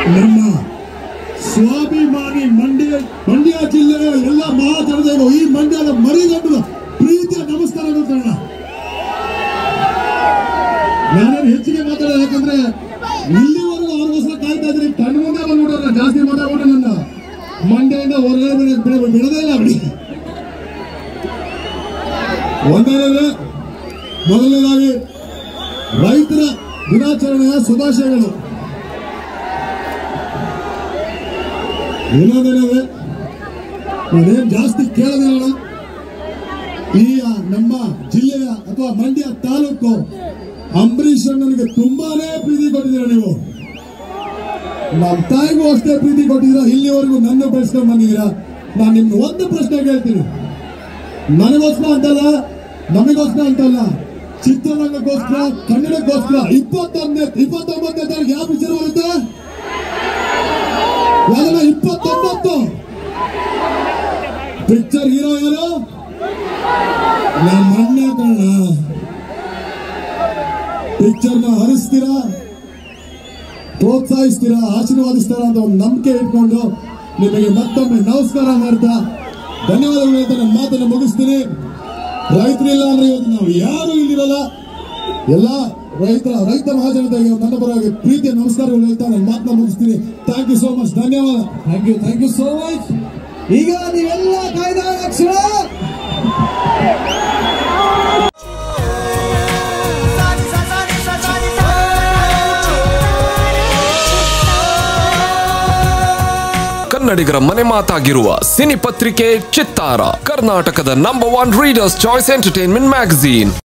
ನಮ್ಮ ಸ್ವಾಭಿಮಾನಿ ಮಂಡ್ಯ ಮಂಡ್ಯ ಜಿಲ್ಲೆಯ ಎಲ್ಲ ಮಹಾಜನತೆಗೂ ಈ ಮಂಡ್ಯದ ಮರಿಗಂಡು ಪ್ರೀತಿಯ ನಮಸ್ಕಾರಗಳು ಕಾರಣ ನಾನೇನು ಹೆಚ್ಚಿಗೆ ಮಾತಾಡೋದು ಯಾಕಂದ್ರೆ ಇಲ್ಲಿವರೆಗೂ ಅವ್ರಿಗೋಸ್ಕರ ಕಾಯ್ತಾ ಇದ್ರಿ ಕಣ್ಣು ಮುಂದೆ ಬಂದು ನೋಡೋರ ಜಾಸ್ತಿ ಮಾತಾಡ್ಬಿಟ್ಟು ನನ್ನ ಮಂಡ್ಯದಿಂದ ಹೊರಗಡೆ ಬಿಡ- ಬಿಡ- ಬಿಡದೇ ಇಲ್ಲ ಬಿಡಿ ಒಂದನೇದು ಮೊದಲನೇದಾಗಿ ರೈತರ ದಿನಾಚರಣೆಯ ಶುಭಾಶಯಗಳು ಇನ್ನೊಂದೇನಂದ್ರೆ ನಾನೇನ್ ಜಾಸ್ತಿ ಕೇಳೋದಿಲ್ಲ ಈ ನಮ್ಮ ಜಿಲ್ಲೆಯ ಅಥವಾ ಮಂಡ್ಯ ತಾಲೂಕು ಅಂಬರೀಷ್ ಅಣ್ಣನಿಗೆ ತುಂಬಾನೇ ಪ್ರೀತಿ ಕೊಟ್ಟಿದ್ದೀರ ನೀವು ನಮ್ಮ ತಾಯಿಗೂ ಅಷ್ಟೇ ಪ್ರೀತಿ ಕೊಟ್ಟಿದ್ದೀರಾ ಇಲ್ಲಿವರೆಗೂ ನನ್ನ ಬೆಳೆಸ್ಕೊಂಡು ಬಂದಿದ್ದೀರಾ ನಾನು ನಿಮ್ಗೆ ಒಂದು ಪ್ರಶ್ನೆ ಕೇಳ್ತೀನಿ ನನಗೋಸ್ಕರ ಅಂತಲ್ಲ ನಮಗೋಸ್ಕರ ಅಂತಲ್ಲ ಚಿತ್ರರಂಗಕ್ಕೋಸ್ಕರ ಕನ್ನಡಕ್ಕೋಸ್ಕರ ಇಪ್ಪತ್ತೊಂದನೇ ಇಪ್ಪತ್ತೊಂಬತ್ತನೇ ತಾರೀಕು ಯಾವ ಪಿಕ್ಚರ್ ಬರುತ್ತೆ ಯಾವ್ದಲ್ಲ ಇಪ್ಪತ್ತೊಂಬತ್ತು ಪಿಕ್ಚರ್ ಹೀರೋ ಯಾರು ನಮ್ಮ ಅಣ್ಣ ಕಣ್ಣ ಪಿಕ್ಚರ್ನ ಹರಿಸ್ತೀರಾ ಪ್ರೋತ್ಸಾಹಿಸ್ತೀರಾ ಆಶೀರ್ವಾದಿಸ್ತೀರಾ ಅಂತ ಒಂದು ನಂಬಿಕೆ ಇಟ್ಕೊಂಡು ನಿಮಗೆ ಮತ್ತೊಮ್ಮೆ ನಮಸ್ಕಾರ ಮಾಡ್ತಾ ಧನ್ಯವಾದಗಳು ಅಂತ ನನ್ನ ಮಾತನ್ನು ಮುಗಿಸ್ತೀನಿ ರೈತರಿಲ್ಲ ಅಂದ್ರೆ ಇವತ್ತು ನಾವು ಯಾರು ಇಲ್ಲಿರಲ್ಲ ಎಲ್ಲ ರೈತರ ರೈತ ಮಹಾಜನತೆಗೆ ನನ್ನ ಪರವಾಗಿ ಪ್ರೀತಿಯ ನಮಸ್ಕಾರಗಳು ಹೇಳ್ತಾ ನನ್ನ ಮಾತನ್ನ ಮುಗಿಸ್ತೀನಿ ಥ್ಯಾಂಕ್ ಯು ಸೋ ಮಚ್ ಧನ್ಯವಾದ thank you thank you so much ಈಗ ನೀವೆಲ್ಲ ಕಾಯ್ದ ಅಕ್ಷರ ಕನ್ನಡಿಗರ ಮನೆ ಮಾತಾಗಿರುವ ಸಿನಿ ಪತ್ರಿಕೆ ಚಿತ್ತಾರ ಕರ್ನಾಟಕದ number one readers choice entertainment magazine